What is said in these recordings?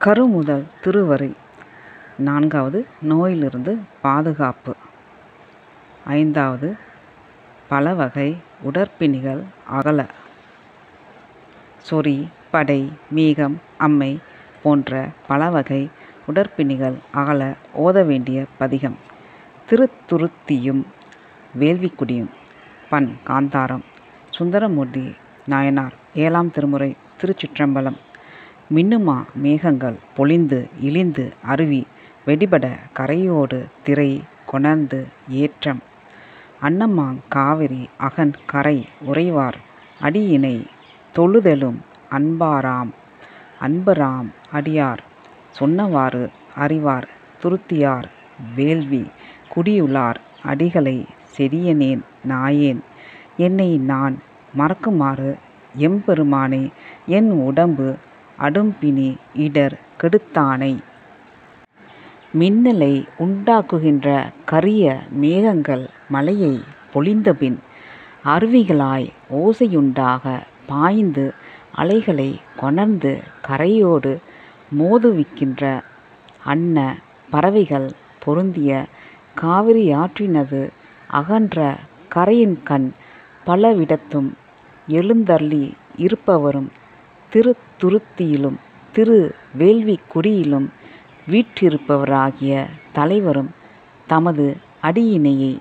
கருமுதல் திருவரை நான்காவது நோயிலிருந்து பாதுகாப்பு ஐந்தாவது பலவகை உடற்பிணிகள் அகல சொறி படை மீகம் அம்மை போன்ற பலவகை உடற்பிணிகள் அகல ஓத வேண்டிய பதிகம் திருத்துருத்தியும் வேள்விக்குடியும் பண் காந்தாரம் சுந்தரமூர்த்தி நாயனார் ஏழாம் திருமுறை திருச்சிற்றம்பலம் மின்னுமா மேகங்கள் பொழிந்து இழிந்து அருவி வெடிபட கரையோடு திரை கொணர்ந்து ஏற்றம் அன்னமாங் காவிரி அகன் கரை உறைவார் அடியினை தொழுதெழும் அன்பாராம் அன்பராம் அடியார் சொன்னவாறு அறிவார் துருத்தியார் வேள்வி குடியுளார் அடிகளை செடியனேன் நாயேன் என்னை நான் மறக்குமாறு எம்பெருமானே என் உடம்பு அடும்பிணி இடர் கெடுத்தானை மின்னலை உண்டாக்குகின்ற கரிய மேகங்கள் மழையை பொழிந்தபின் அருவிகளாய் ஓசையுண்டாக பாய்ந்து அலைகளை கொணர்ந்து கரையோடு மோதுவிக்கின்ற அன்ன பறவைகள் பொருந்திய காவிரியாற்றினது அகன்ற கரையின்கண் பலவிடத்தும் எழுந்தருளி இருப்பவரும் திருத்துருத்தியிலும் திரு வேள்விக்குடியிலும் வீற்றிருப்பவராகிய தலைவரும் தமது அடியினையை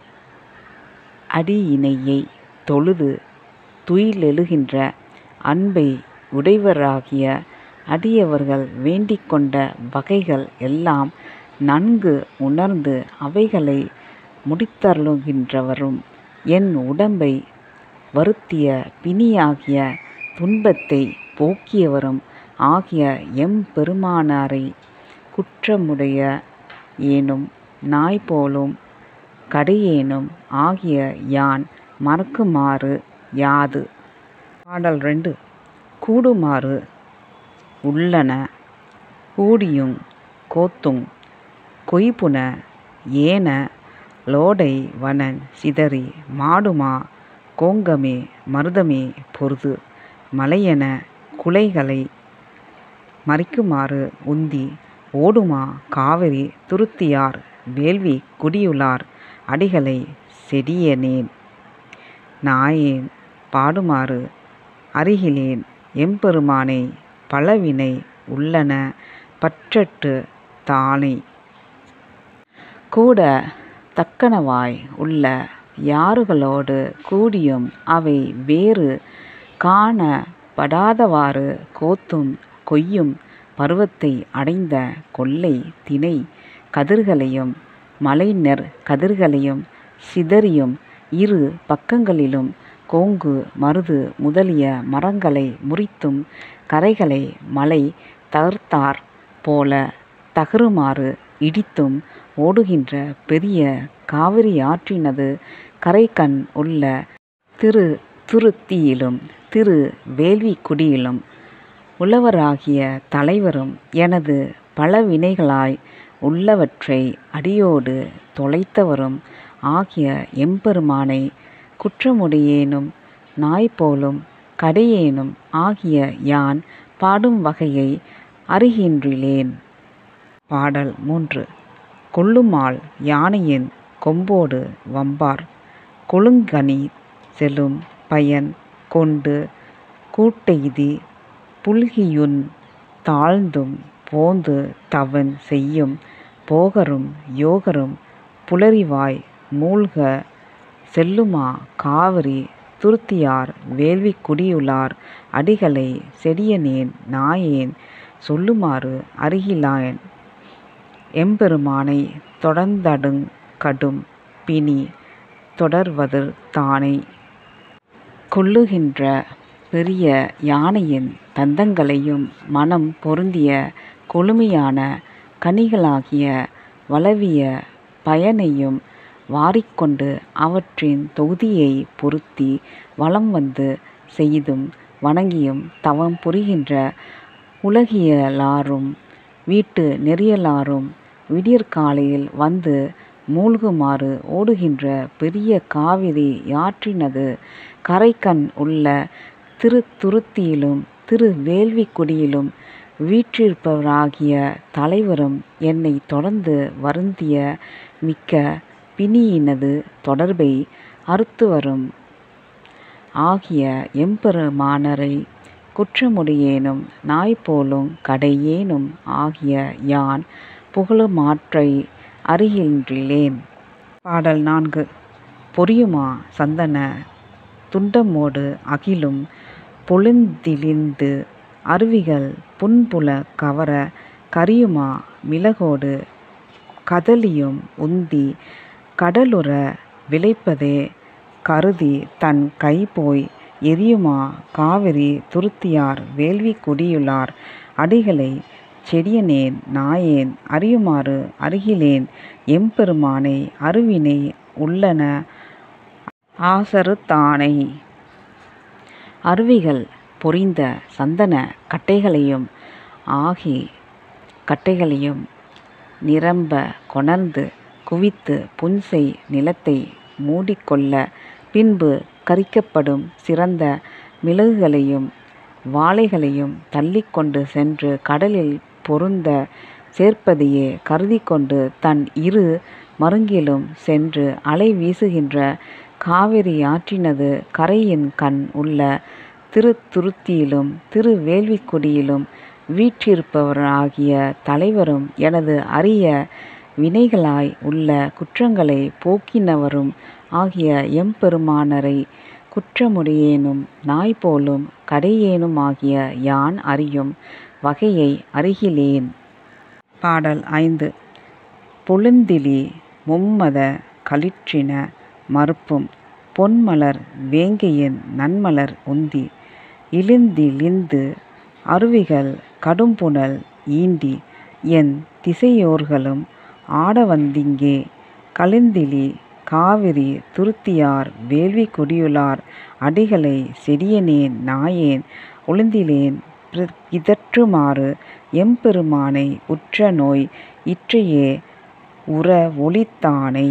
அடியினையை தொழுது துயிலெழுகின்ற அன்பை உடையவராகிய அடியவர்கள் வேண்டிக்கொண்ட வகைகள் எல்லாம் நன்கு உணர்ந்து அவைகளை முடித்தருளுகின்றவரும் என் உடம்பை வருத்திய பிணியாகிய துன்பத்தை போக்கியவரும் ஆகிய எம்பெருமானாரை குற்றமுடைய ஏனும் நாய் போலும் கடையேனும் ஆகிய யான் மறக்குமாறு யாது பாடல் ரெண்டு கூடுமாறு உள்ளன கூடியுங் கோத்துங் கொய்புன ஏன லோடை வனன் சிதறி மாடுமா கோங்கமே மருதமே பொருது மலையென குலைகளை மறிக்குமாறு உந்தி ஓடுமா காவிரி துருத்தியார் வேள்வி குடியுளார் அடிகளை செடியனேன் நாயேன் பாடுமாறு அருகிலேன் எம்பெருமானை பலவினை உள்ளன பற்றற்று தானே கூட தக்கனவாய் உள்ள யாறுகளோடு கூடியும் அவை வேறு காணப்படாதவாறு கோத்தும் கொய்யும் பருவத்தை அடைந்த கொல்லை தினை கதிர்களையும் மலைநெற் கதிர்களையும் சிதறியும் இரு பக்கங்களிலும் கோங்கு மருது முதலிய மரங்களை முறித்தும் கரைகளை மலை தகர்த்தாற் போல தகருமாறு இடித்தும் ஓடுகின்ற பெரிய காவிரியாற்றினது கரைக்கண் உள்ள திரு துருத்தியிலும் திரு வேள்விக்குடியிலும் உளவராகிய தலைவரும் எனது பலவினைகளாய் உள்ளவற்றை அடியோடு தொலைத்தவரும் ஆகிய எம்பெருமானை குற்றமுடையேனும் நாய் போலும் கடையேனும் ஆகிய யான் பாடும் வகையை அறிகின்றிலேன் பாடல் மூன்று கொல்லுமால் யானையின் கொம்போடு வம்பார் கொழுங்கனி செலும் பயன் கொண்டு கூட்டெய்தி புல்கியுன் தாழ்ந்தும் போந்து தவன் செய்யும் போகரும் யோகரும் புலரிவாய் மூழ்க செல்லுமா காவிரி துருத்தியார் வேள்வி குடியுளார் அடிகளை செடியனேன் நாயேன் சொல்லுமாறு அருகிலாயன் எம்பெருமானை தொடர்ந்தடுங் கடும் பிணி தொடர்வது தானே கொல்லுகின்ற பெரிய யானையின் தந்தங்களையும் மனம் பொருந்திய கொழுமையான கனிகளாகிய வளவிய பயனையும் வாரிக்கொண்டு அவற்றின் தொகுதியை பொருத்தி வலம் வந்து செய்தும் வணங்கியும் தவம் புரிகின்ற உலகியலாரும் வீட்டு நெறியலாரும் விடியற்காலையில் வந்து மூழ்குமாறு ஓடுகின்ற பெரிய காவிரி யாற்றினது கரைக்கண் உள்ள திருத்துருத்தியிலும் திருவேள்விக்குடியிலும் வீற்றிருப்பவராகிய தலைவரும் என்னைத் தொடர்ந்து வருந்திய மிக்க பிணியினது தொடர்பை அறுத்துவரும் ஆகிய எம்பெருமானாரைக் குற்றமுடையேனும் நாய்போலுங் கடையேனும் ஆகிய யான் புகழுமாற்றை அறிகின்றிலேன். பாடல் நான்கு. பொரியுமா சந்தனத் துண்டமொடு அகிலும் பொலிந்திழிந்து அருவிகள் புன்புலக் கவரக் கரியுமா மிளகொடு கதலியும் உந்திக் கடலுற விளைப்பதே கருதித் தன் கைபோய் எரியுமா காவிரி துருத்தியார் வேள்விக் குடியுளார் அடிகளைச் செடியனேன் நாயேன் அறியுமாறு அறிகிலேன் எம்பெருமானை அருவினை உள்ளன ஆசறுத்தானை. அருவிகள் பொரிந்த சந்தனக் கட்டைகளையும் ஆகிக் கட்டைகளையும் நிரம்பக் கொணர்ந்து குவித்துப் புன்செய் நிலத்தை மூடிக்கொள்ளப் பின்பு கரிக்கப்படும் சிறந்த மிளகுகளையும் வாழைகளையும் தள்ளிக்கொண்டு சென்று கடலில் பொருந்தச் சேர்ப்பதையே கருதிக்கொண்டு தன் இரு மருங்கிலும் சென்று அலை வீசுகின்ற காவிரியாற்றினது கரையின்கண் உள்ள திருத்துருத்தியிலும் திருவேள்விக்குடியிலும் வீற்றிருப்பவராகிய தலைவரும் எனது அரிய வினைகளாய் உள்ள குற்றங்களைப் போக்கினவரும் ஆகிய எம்பெருமானாரைக் குற்றமுடையேனும் நாய்போலுங் கடையேனுமாகிய யான் அறியும் வகையை அறிகிலேன். பாடல் ஐந்து. பொலிந்திழி மும்மதக் களிற்றின மருப்பும் பொன்மலர் வேங்கையின் நன்மலர் உந்தி இழிந்திழிந்து அருவிகள் கடும்புனல் ஈண்டி எண் திசையோர்களும் ஆடவந்திங்கே கலிந்திழி காவிரி துருத்தியார் வேள்விக் குடியுளார் அடிகளைச் செடியனேன் நாயேன் ஒழிந்திலேன் பிதற்றுமாறு எம்பெருமானை உற்றநோய் இற்றையே உறவொழித்தானை.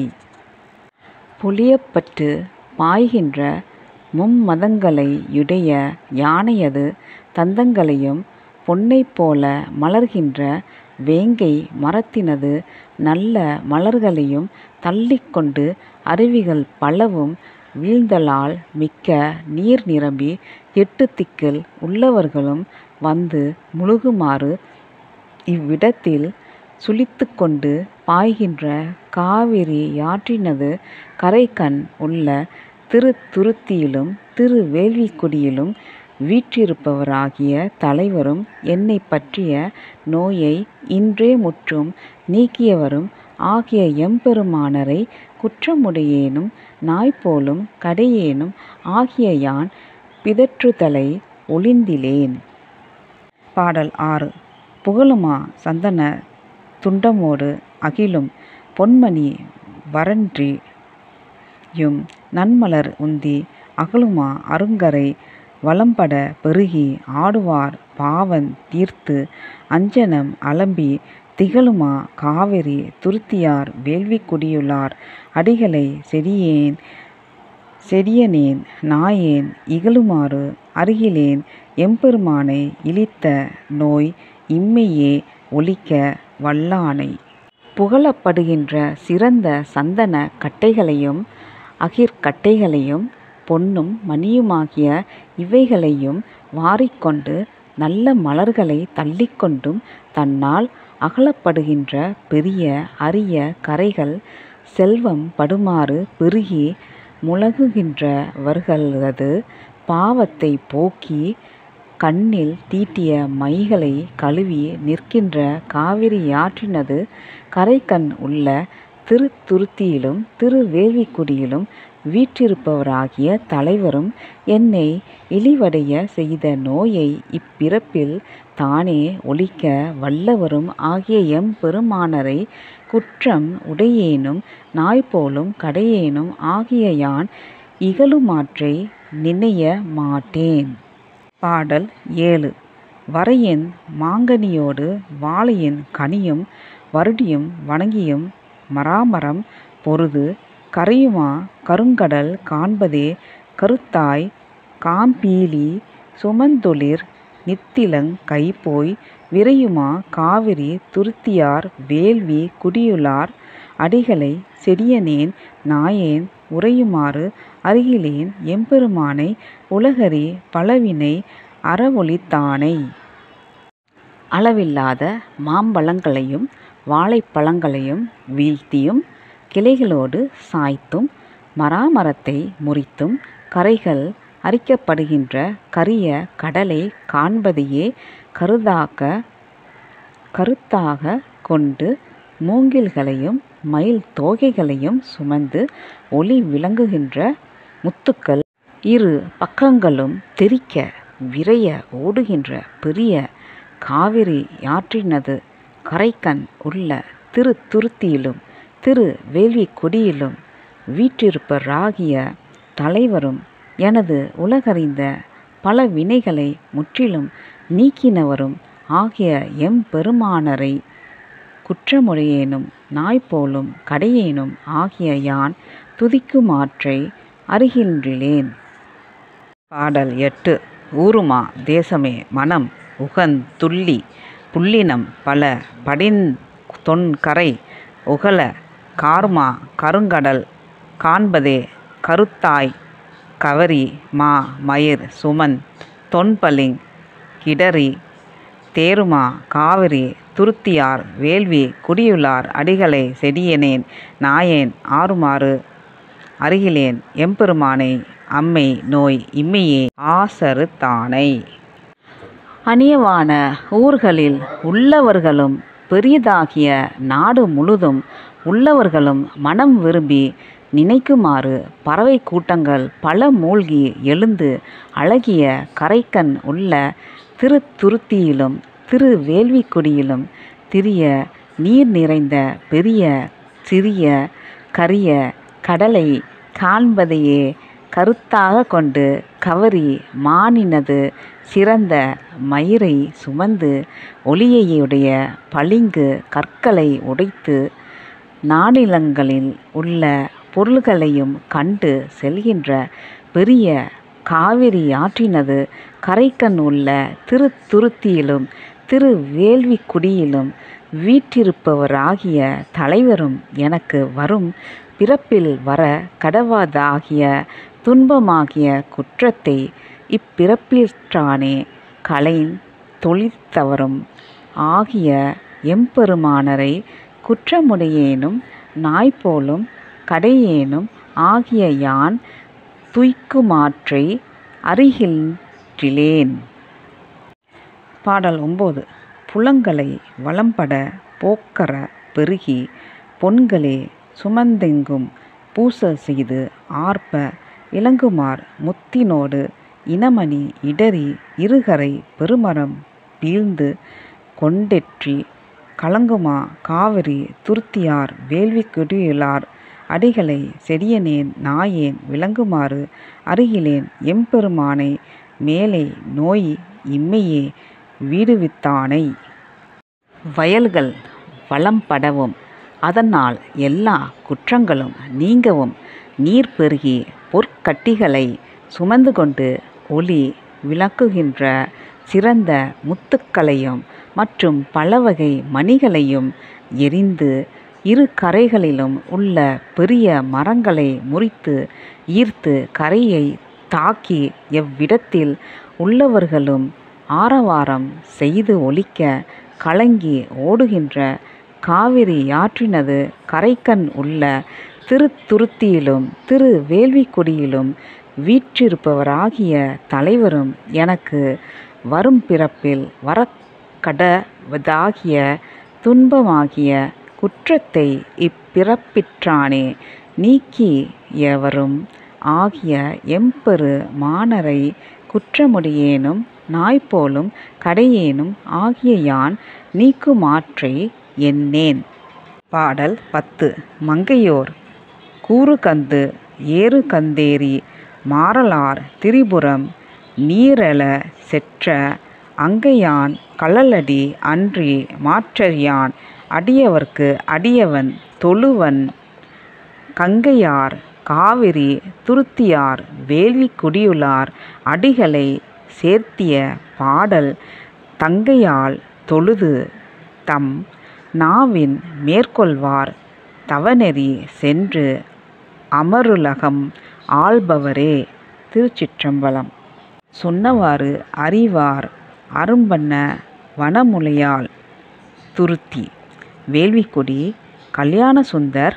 பொலியப்பட்டுப் பாய்கின்ற மும்மதங்களையுடைய யானையது தந்தங்களையும் பொன்னைப்போல மலர்கின்ற வேங்கை மரத்தினது நல்ல மலர்களையும் தள்ளிக்கொண்டு அருவிகள் பலவும் வீழ்தலால் மிக்க நீர் நிரம்பி எட்டுத் திக்கில் உள்ளவர்களும் வந்து முழுகுமாறு இவ்விடத்தில் சுழித்துக்கொண்டு பாய்கின்ற காவிரியாற்றினது கரைக்கண் உள்ள திருத்துருத்தியிலும் திருவேள்விக்குடியிலும் வீற்றிருப்பவராகிய தலைவரும் என்னைப் பற்றிய நோயை இன்றே முற்றும் நீக்கியவரும் ஆகிய எம்பெருமானாரைக் குற்றமுடையேனும் நாய்போலுங் கடையேனும் ஆகிய யான் பிதற்றுதலை ஒழிந்திலேன். பாடல் ஆறு. புகழுமா சந்தனத் துண்டமொடு அகிலும் பொன்மணி வரன்றியும் நன்மலர் உந்தி அகலுமா அருங்கரை வளம்படப் பெருகி ஆடுவார் பாவந் தீர்த்து அஞ்சனம் அலம்பித் திகழுமா காவிரி துருத்தியார் வேள்விக் குடியுளார் அடிகளைச் செடியனேன் நாயேன் இகழுமாறு அறிகிலேன் எம்பெருமானை இழித்த நோய் இம்மையே ஒழிக்க வல்லானை. புகழப்படுகின்ற சிறந்த சந்தனக் கட்டைகளையும் அகிற் கட்டைகளையும் பொன்னும் மணியுமாகிய இவைகளையும் வாரிக்கொண்டு நல்ல மலர்களைத் தள்ளிக்கொண்டும் தன்னால் அகலப்படுகின்ற பெரிய அரிய கரைகள் செல்வம் படுமாறு பெருகி முழுகுகின்றவர்களது பாவத்தைப் போக்கிக் கண்ணில் தீட்டிய மைகளைக் கழுவி நிற்கின்ற காவிரியாற்றினது கரைக்கண் உள்ள திருத்துருத்தியிலும் திருவேள்விக்குடியிலும் வீற்றிருப்பவராகிய தலைவரும் என்னை இழிவடையச் செய்த நோயை இப்பிறப்பில் தானே ஒழிக்க வல்லவரும் ஆகிய எம்பெருமானாரைக் குற்றம் உடையேனும் நாய்போலுங் கடையேனும் ஆகிய யான் இகழுமாற்றை நினைய மாட்டேன். பாடல் ஏழு. வரையின் மாங்கனியொடு வாழையின் கனியும் வருடியும் வணங்கியும் மராமரம் பொருது கரையுமா கருங்கடல் காண்பதே கருத்தாய்க் காம்பீலி சுமந்தொளிர் நித்திலங் கைபோய் விரையுமா காவிரி துருத்தியார் வேள்வி குடியுளார் அடிகளை செடியனேன் நாயேன் உறையுமாறு அருகிலேன் எம்பெருமானை உலகறி பலவினை அறவொழித்தானை அளவில்லாத மாம்பழங்களையும் வாழைப்பழங்களையும் வீழ்த்தியும் கிளைகளோடு சாய்த்தும் மராமரத்தை முறித்தும் கரைகள் அரிக்கப்படுகின்ற கரிய கடலை காண்பதையே கருதாக கருத்தாக கொண்டு மூங்கில்களையும் மயில் தோகைகளையும் சுமந்து ஒளி விளங்குகின்ற முத்துக்கள் இரு பக்கங்களும் தெறிக்க விரைய ஓடுகின்ற பெரிய காவிரி யாற்றினது கரைக்கண் உள்ள திரு துருத்தியிலும் திரு வேள்விக்குடியிலும் வீற்றிருப்பராகிய தலைவரும் எனது உலகறிந்த பல வினைகளை முற்றிலும் நீக்கினவரும் ஆகிய எம்பெருமானரை குற்றமுடையேனும் நாய்போலும் கடையேனும் ஆகிய யான் துதிக்குமாற்றை அறிகின்றிலேன் பாடல் எட்டு ஊருமா தேசமே மனம் உகந்துள்ளி புல்லினம் பல படின் தொன்கரை உகல கார்மா கருங்கடல் காண்பதே கருத்தாய் கவரி மா மயிர் சுமன் தொன்பலிங் கிடரி தேருமா காவிரி துருத்தியார் வேள்வி குடியுளார் அடிகளை செடியனேன் நாயேன் ஆறுமாறு அருகிலேன் எம்பெருமானை அம்மை நோய் இம்மையே ஆசருத்தானை அந்நியவான ஊர்களில் உள்ளவர்களும் பெரியதாகிய நாடு முழுதும் உள்ளவர்களும் மனம் விரும்பி நினைக்குமாறு பறவை கூட்டங்கள் பல மூழ்கி எழுந்து அழகிய கரைக்கண் உள்ள திருத்துருத்தியிலும் திரு வேள்விக்குடியிலும் திரிய நீர் நிறைந்த பெரிய சிறிய கரிய கடலை காண்பதையே கருத்தாக கொண்டு கவரி மானினது சிறந்த மயிரை சுமந்து ஒளியையுடைய பளிங்கு கற்களை உடைத்து நானிலங்களில் உள்ள பொருள்களையும் கண்டு செல்கின்ற பெரிய காவிரி ஆற்றினது கரைக்கண் உள்ள திருத்துருத்தியிலும் திரு வேள்விக்குடியிலும் வீற்றிருப்பவராகிய தலைவரும் எனக்கு வரும் பிறப்பில் வர கடவாதாகிய துன்பமாகிய குற்றத்தை இப்பிறப்பிற்றானே களைந் தொழித்தவரும் ஆகிய எம்பெருமானரை குற்றமுடையேனும் நாய்போலும் கடையேனும் ஆகிய யான் துய்க்குமாற்றை அறிகின்றிலேன் பாடல் ஒம்பது புலங்களை வளம்பட போக்கற பெருகி பொன்களே சுமந்தெங்கும் பூச செய்து ஆர்ப்ப இளங்குமார் முத்தினோடு இனமணி இடறி இருகரை பெருமரம் வீழ்ந்து கொண்டெற்றி கலங்குமா காவிரி துருத்தியார் வேள்விக்குடியுளார் அடிகளை செடியனேன் நாயேன் விளங்குமாறு அருகிலேன் எம்பெருமானை மேலை நோய் இம்மையே வீடுவித்தானை வயல்கள் வளம்படவும் அதனால் எல்லா குற்றங்களும் நீங்கவும் நீர் பெருகி பொற்கட்டிகளை சுமந்து கொண்டு ஒளி விளக்குகின்ற சிறந்த முத்துக்களையும் மற்றும் பலவகை மணிகளையும் எரிந்து இரு கரைகளிலும் உள்ள பெரிய மரங்களை முறித்து ஈர்த்து கரையை தாக்கி எவ்விடத்தில் உள்ளவர்களும் ஆரவாரம் செய்து ஒலிக்க கலங்கி ஓடுகின்ற காவிரி யாற்றினது கரைக்கண் உள்ள திருத்துருத்தியிலும் திரு வேள்விக்குடியிலும் வீற்றிருப்பவராகிய தலைவரும் எனக்கு வரும் பிறப்பில் வரக்கடவதாகிய துன்பமாகிய குற்றத்தை இப்பிறப்பிற்றானே நீக்கியவரும் ஆகிய எம்பெரு மானரை குற்றமுடையேனும் நாய்போலும் கடையேனும் ஆகிய யான் நீக்குமாற்றை எண்ணேன் பாடல் பத்து மங்கையோர் கூறுகந்து ஏறுகந்தேறி மாறலார் திரிபுரம் நீரெழ செற்ற அங்கையான் கழலடி அன்றி மாற்றறியான் அடியவர்க்கு அடியவன் தொழுவன் கங்கையார் காவிரி துருத்தியார் வேள்விக்குடியுளார் அடிகளை சேர்த்திய பாடல் தங்கையால் தொழுது தம் நாவின் மேற்கொள்வார் தவநெறி சென்று அமருலகம் ஆள்பவரே திருச்சிற்றம்பலம் சொன்னவாறு அறிவார் அரும்பண்ண வனமுலையாள் துருத்தி வேள்விக்குடி கல்யாணசுந்தர்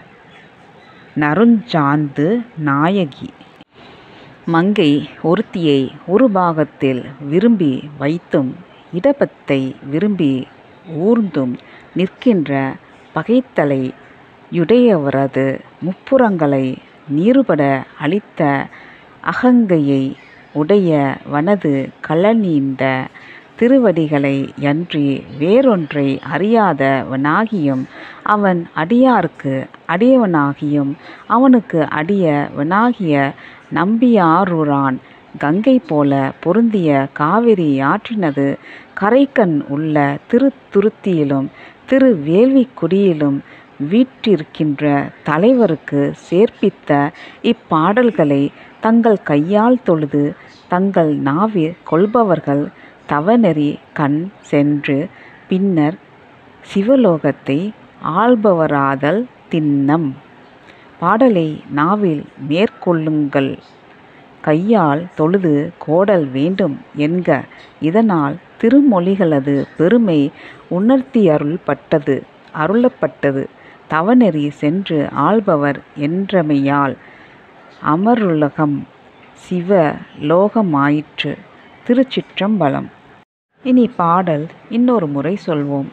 நறுஞ்சாந்து நாயகி மங்கை ஒருத்தியை ஒரு பாகத்தில் விரும்பி வைத்தும் இடபத்தை விரும்பி ஊர்ந்தும் நிற்கின்ற பகைத்தலை யுடையவரது முப்புறங்களை நீறுபட அளித்த அகங்கையை உடைய வனது கழனீண்ட திருவடிகளை யன்றி வேறொன்றை அறியாதவனாகியும் அவன் அடியார்க்கு அடியவனாகியும் அவனுக்கு அடியவனாகிய நம்பியாரூரான் கங்கை போல பொருந்திய காவிரி யாற்றினது கரைக்கண் உள்ள திருத்துருத்தியிலும் திருவேள்விக்குடியிலும் வீற்றிருக்கின்ற தலைவருக்கு சேர்ப்பித்த இப்பாடல்களை தங்கள் கையால் தொழுது தங்கள் நாவிற் கொள்பவர்கள் தவநெறி கண் சென்று பின்னர் சிவலோகத்தை ஆள்பவராதல் திண்ணம். பாடலை நாவில் மேற்கொள்ளுங்கள் கையால் தொழுது கோடல் வேண்டும் என்க இதனால் திருமொழிகளது பெருமை உணர்த்தியருளப்பட்டது அருளப்பட்டது தவநெறி சென்று ஆள்பவர் என்றமையால் அமருலகம் சிவ லோகமாயிற்று. திருச்சிற்றம்பலம். இனி பாடல் இன்னொரு முறை சொல்வோம்.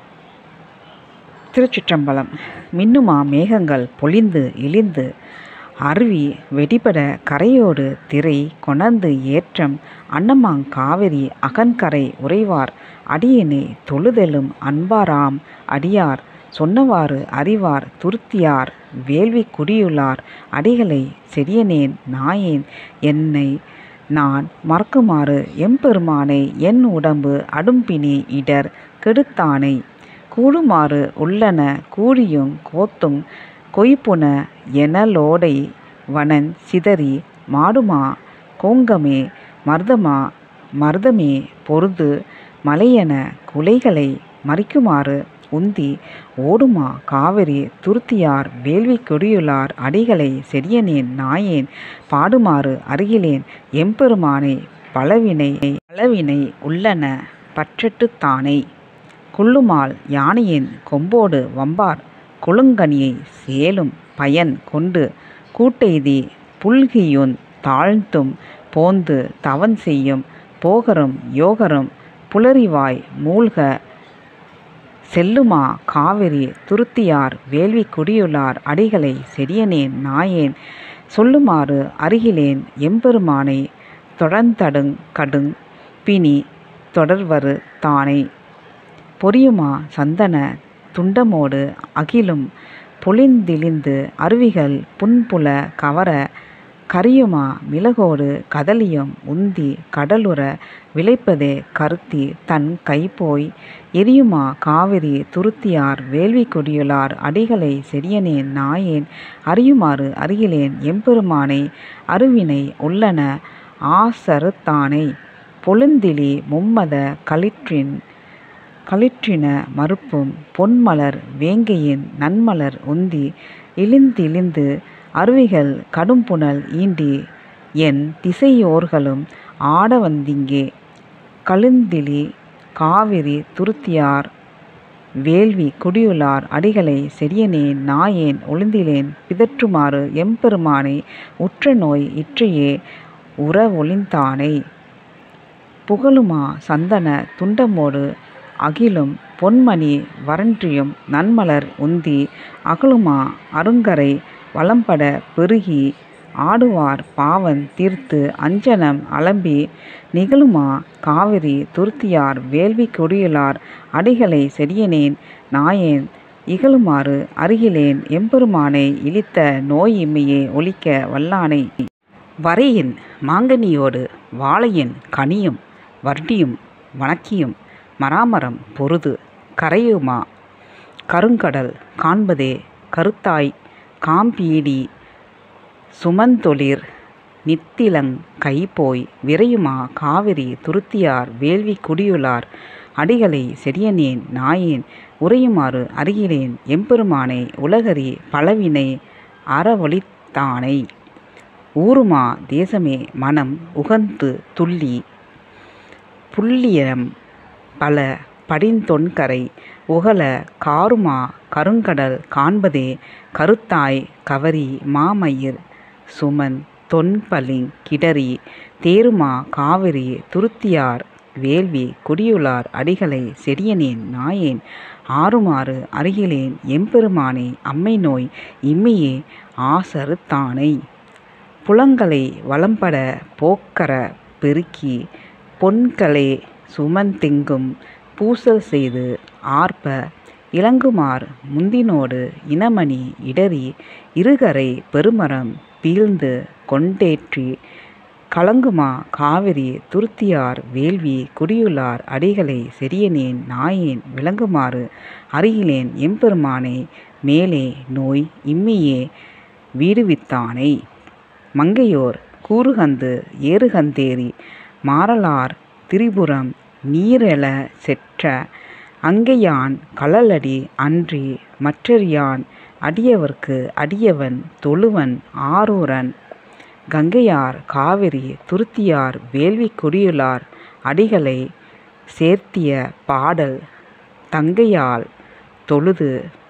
திருச்சிற்றம்பலம். மின்னுமா மேகங்கள் பொழிந்து இழிந்து அருவி வெடிபட கரையோடு திரை கொணர்ந்து ஏற்றம் அன்னமாங் காவிரி அகன்கரை உறைவார் அடியினை தொழுதெழும் அன்பாராம் அடியார் சொன்னவாறு அறிவார் துருத்தியார் வேள்விக் குடியுளார் அடிகளைச் செடியனேன் நாயேன் என்னை நான் மறக்குமாறு எம்பெருமானை என் உடம்பு அடும்பிணி இடர் கெடுத்தானை கூடுமாறு உள்ளன கூடியுங் கோத்துங் கொய்புன எனலோடை வனஞ் சிதறி மாடுமா கோங்கமே மர்தமா மர்தமே பொருது மலையென குலைகளை மறிக்குமாறு உந்தி ஓடுமா காவிரி துருத்தியார் வேள்விக் கொடியுளார் அடிகளைச் செடியனேன் நாயேன் பாடுமாறு அருகிலேன் எம்பெருமானைப் பலவினை பலவினை உள்ளன பற்றறுத்தானை கொல்லுமால் யானையின் கொம்போடு வம்பார் கொழுங்கனியைச் சேலும் பயன் கொண்டு கூட்டெய்திப் புல்கியுந் தாழ்ந்தும் போந்து தவஞ்செய்யும் போகரும் யோகரும் புலரிவாய் மூழ்கச் செல்லுமா காவிரி துருத்தியார் வேள்விக் குடியுளார் அடிகளைச் செடியனேன் நாயேன் சொல்லுமாறு அருகிலேன் எம்பெருமானைத் தொடர்ந்தடுங் கடுங் பிணி தொடர்வரு தானை பொரியுமா சந்தனத் துண்டமோடு அகிலும் பொழிந்திழிந்து அருவிகள் புன்புல கவரக் கரியுமா மிளகோடு கதலியும் உந்திக் கடலுற விளைப்பதே கருத்தி தன் கைபோய் எரியுமா காவிரி துருத்தியார் வேள்விக் கொடியுளார் அடிகளைச் செடியனேன் நாயேன் அறியுமாறு அருகிலேன் எம்பெருமானை அருவினை உள்ளன ஆசறுத்தானை பொழுந்திழி மும்மதக் களிற்றின் களிற்றின மருப்பும் பொன்மலர் வேங்கையின் நன்மலர் உந்தி இழிந்திழிந்து அருவிகள் கடும்புனல் ஈண்டி எண் திசையோர்களும் ஆடவந்திங்கே கழுந்திழி காவிரி துருத்தியார் வேள்விக் குடியுளார் அடிகளைச் செடியனேன் நாயேன் ஒழிந்திலேன் பிதற்றுமாறு எம்பெருமானை உற்றநோய் இற்றையே உறவொழிந்தானை புகலுமா சந்தனத் துண்டமோடு அகிலும் பொன்மணி வரன்றியும் நன்மலர் உந்தி அகலுமா அருங்கரை வளம்படப் பெருகி ஆடுவார் பாவந் தீர்த்து அஞ்சனம் அலம்பி நிகழுமா காவிரி துருத்தியார் வேள்விக் கொடியுளார் அடிகளைச் செடியனேன் நாயேன் இகழுமாறு அருகிலேன் எம்பெருமானை இழித்த நோய் இம்மையே ஒழிக்க வல்லானை வரையின் மாங்கனியொடு வாழையின் கனியும் வண்டியும் வணக்கியும் மராமரம் பொருது கரையுமா கருங்கடல் காண்பதே கருத்தாய்க் காம்பீடி சுமந்தொழிற் நித்திலங் கைபோய் விரையுமா காவிரி துருத்தியார் வேள்விக் குடியுளார் அடிகளை செடியனேன் நாயேன் உரையுமாறு அருகிலேன் எம்பெருமானை உலகறி பலவினை அறவொழித்தானை ஊருமா தேசமே மனம் உகந்து துள்ளி புள்ளியம் பல படிந்தொன்கரை உகல காருமா கருங்கடல் காண்பதே கருத்தாய் கவரி மாமயிர் சுமன் தொன்பலிங் கிடரி தேருமா காவிரி துருத்தியார் வேள்வி குடியுளார் அடிகளை செடியனேன் நாயேன் ஆறுமாறு அருகிலேன் எம்பெருமானை அம்மை நோய் இம்மையே ஆசறுத்தானை புலங்களை வளம்பட போக்கர பெருக்கி பொன்களே சுமந்தெங்கும் பூசல் செய்து ஆர்ப்ப இலங்குமார் முந்தினோடு இனமணி இடறி இருகரை பெருமரம் வீழ்ந்து கொண்டேற்றி கலங்குமா காவிரி துருத்தியார் வேள்வி குடியுளார் அடிகளை செடியனேன் நாயேன் விளங்குமாறு அருகிலேன் எம்பெருமானை மேலே நோய் இம்மையே வீடுவித்தானை மங்கையோர் கூறுகந்து ஏறுகந்தேறி மாறலார் திரிபுரம் நீரெழ செற்ற அங்கையான் கழலடி அன்றி மற்றறியான் அடியவர்க்கு அடியவன் தொழுவன் ஆரூரன் கங்கையார் காவிரி துருத்தியார் வேள்வி குடியுளார் அடிகளை சேர்த்திய பாடல் தங்கையால் தொழுது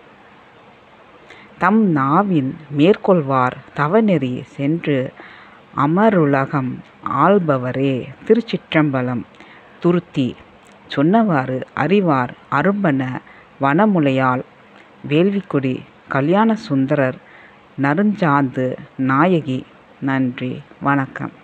தம் நாவின் மேற்கொள்வார் தவநெறி சென்று அமருலகம் ஆள்பவரே திருச்சிற்றம்பலம் துருத்தி சொன்னவாறு அறிவார் அரும்பன வனமுலையாள் வேள்விக்குடி கல்யாண சுந்தரர் நறுஞ்சாந்து நாயகி நன்றி வணக்கம்